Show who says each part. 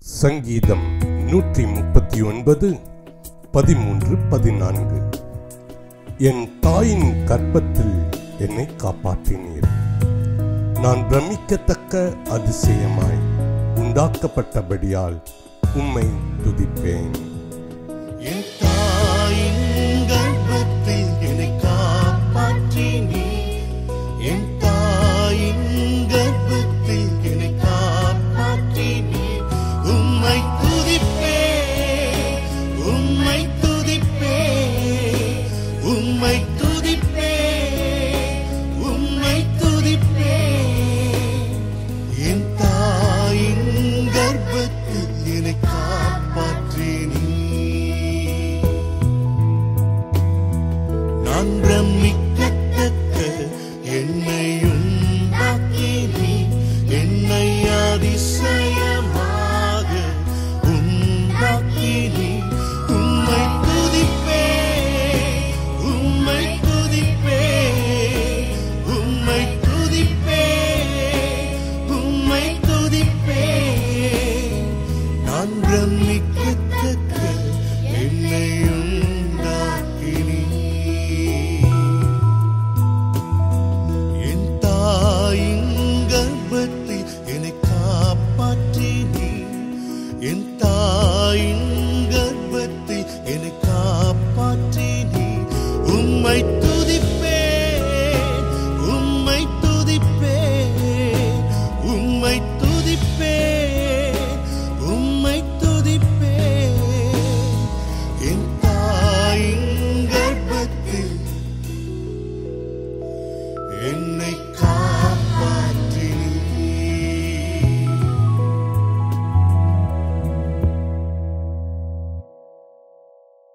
Speaker 1: சங்கீதம் நூற்றி முப்பத்தி ஒன்பது பதிமூன்று பதினான்கு என் தாயின் கர்ப்பத்தில் என்னை காப்பாற்றினீர் நான் பிரமிக்கத்தக்க அதிசயமாய் உண்டாக்கப்பட்டபடியால் உம்மை துதிப்பேன்
Speaker 2: என் தாயின் கர்ப்பத்தில் என்னை காப்பாற்றினீ. என் தாயின் கர்ப்பத்தில் என்னை காப்பாற்றினீ. உம்மை துதிப்பேன், உம்மை துதிப்பேன், உம்மை துதிப்பேன், உம்மை துதிப்பேன். என் தாயின் கர்ப்பத்தில் என்னை காப்பாற்றினீ. நான் பிரமிக்கத்தக்க என்னை உண்டாக்கினீ. என்னை அதிசயமாக உண்டாக்கினீ. உம்மை துதிப்பேன், உம்மை துதிப்பேன், உம்மை துதிப்பேன், உம்மை துதிப்பேன். நான் பிரமிக்கத்தக்க என்னை உண்டாக்கினீ. என் தாயின் கர்ப்பத்தில் என்னை காப்பாற்றினீ. என் தாயின்